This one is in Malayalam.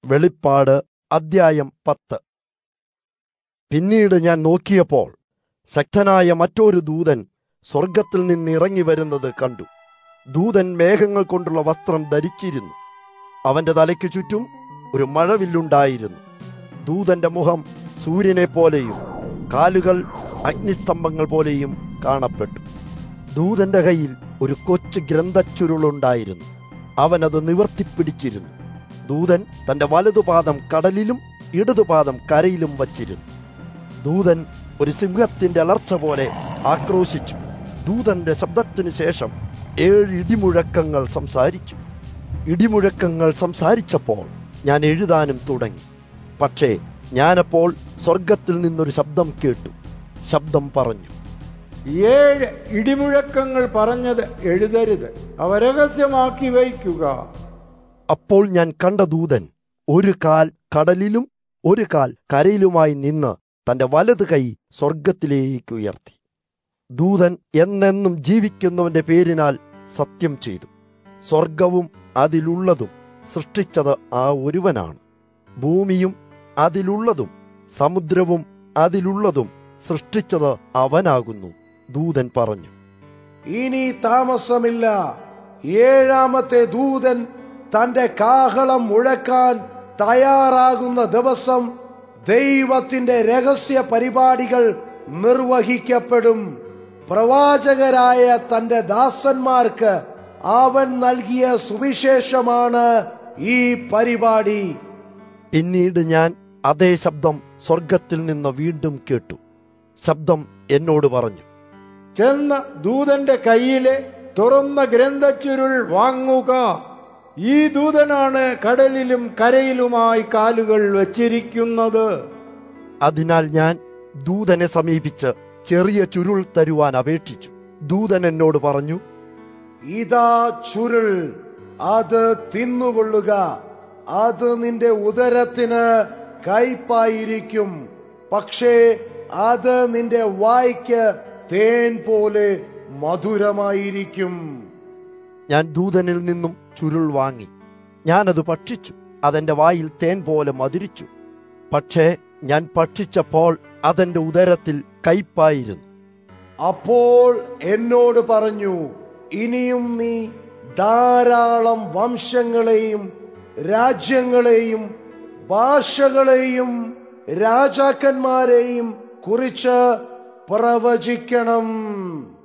വെളിപ്പാട് അദ്ധ്യായം പത്ത് പിന്നീട് ഞാൻ നോക്കിയപ്പോൾ ശക്തനായ മറ്റൊരു ദൂതൻ സ്വർഗത്തിൽ നിന്ന് ഇറങ്ങി വരുന്നത് കണ്ടു ദൂതൻ മേഘങ്ങൾ കൊണ്ടുള്ള വസ്ത്രം ധരിച്ചിരുന്നു അവന്റെ തലയ്ക്ക് ചുറ്റും ഒരു മഴവില്ലുണ്ടായിരുന്നു ദൂതന്റെ മുഖം സൂര്യനെ പോലെയും കാലുകൾ അഗ്നിസ്തംഭങ്ങൾ പോലെയും കാണപ്പെട്ടു ദൂതന്റെ കയ്യിൽ ഒരു കൊച്ചു ഗ്രന്ഥച്ചുരുളുണ്ടായിരുന്നു അവനത് നിവർത്തിപ്പിടിച്ചിരുന്നു ദൂതൻ തന്റെ വലതുപാദം കടലിലും ഇടതുപാദം കരയിലും വച്ചിരുന്നു ദൂതൻ ഒരു സിംഹത്തിന്റെ അലർച്ച പോലെ ആക്രോശിച്ചു ദൂതന്റെ ശബ്ദത്തിനു ശേഷം ഏഴ് ഇടിമുഴക്കങ്ങൾ സംസാരിച്ചു ഇടിമുഴക്കങ്ങൾ സംസാരിച്ചപ്പോൾ ഞാൻ എഴുതാനും തുടങ്ങി പക്ഷേ ഞാനപ്പോൾ സ്വർഗത്തിൽ നിന്നൊരു ശബ്ദം കേട്ടു ശബ്ദം പറഞ്ഞു ഏഴ് ഇടിമുഴക്കങ്ങൾ പറഞ്ഞത് എഴുതരുത് അവ രഹസ്യമാക്കി വയ്ക്കുക അപ്പോൾ ഞാൻ കണ്ട ദൂതൻ ഒരു കാൽ കടലിലും ഒരു കാൽ കരയിലുമായി നിന്ന് തന്റെ വലത് കൈ സ്വർഗത്തിലേക്ക് ഉയർത്തി ദൂതൻ എന്നെന്നും ജീവിക്കുന്നവന്റെ പേരിനാൽ സത്യം ചെയ്തു സ്വർഗവും അതിലുള്ളതും സൃഷ്ടിച്ചത് ആ ഒരുവനാണ് ഭൂമിയും അതിലുള്ളതും സമുദ്രവും അതിലുള്ളതും സൃഷ്ടിച്ചത് അവനാകുന്നു ദൂതൻ പറഞ്ഞു ഇനി താമസമില്ല ഏഴാമത്തെ ദൂതൻ തന്റെ കാഹളം മുഴക്കാൻ തയ്യാറാകുന്ന ദിവസം ദൈവത്തിന്റെ രഹസ്യ പരിപാടികൾ നിർവഹിക്കപ്പെടും പ്രവാചകരായ തന്റെ ദാസന്മാർക്ക് അവൻ നൽകിയ സുവിശേഷമാണ് ഈ പരിപാടി പിന്നീട് ഞാൻ അതേ ശബ്ദം സ്വർഗത്തിൽ നിന്ന് വീണ്ടും കേട്ടു ശബ്ദം എന്നോട് പറഞ്ഞു ചെന്ന് ദൂതന്റെ കയ്യിലെ തുറന്ന ഗ്രന്ഥച്ചുരുൾ വാങ്ങുക ഈ ദൂതനാണ് കടലിലും കരയിലുമായി കാലുകൾ വച്ചിരിക്കുന്നത് അതിനാൽ ഞാൻ ദൂതനെ സമീപിച്ച് ചെറിയ ചുരുൾ തരുവാൻ അപേക്ഷിച്ചു ദൂതൻ എന്നോട് പറഞ്ഞു ഇതാ ചുരുൾ അത് തിന്നുകൊള്ളുക അത് നിന്റെ ഉദരത്തിന് കയ്പായിരിക്കും പക്ഷേ അത് നിന്റെ വായ്ക്ക് തേൻ പോലെ മധുരമായിരിക്കും ഞാൻ ദൂതനിൽ നിന്നും ചുരുൾ വാങ്ങി ഞാനത് ഭക്ഷിച്ചു അതെന്റെ വായിൽ തേൻ പോലെ മധുരിച്ചു പക്ഷേ ഞാൻ ഭക്ഷിച്ചപ്പോൾ അതെന്റെ ഉദരത്തിൽ കയ്പായിരുന്നു അപ്പോൾ എന്നോട് പറഞ്ഞു ഇനിയും നീ ധാരാളം വംശങ്ങളെയും രാജ്യങ്ങളെയും ഭാഷകളെയും രാജാക്കന്മാരെയും കുറിച്ച് പ്രവചിക്കണം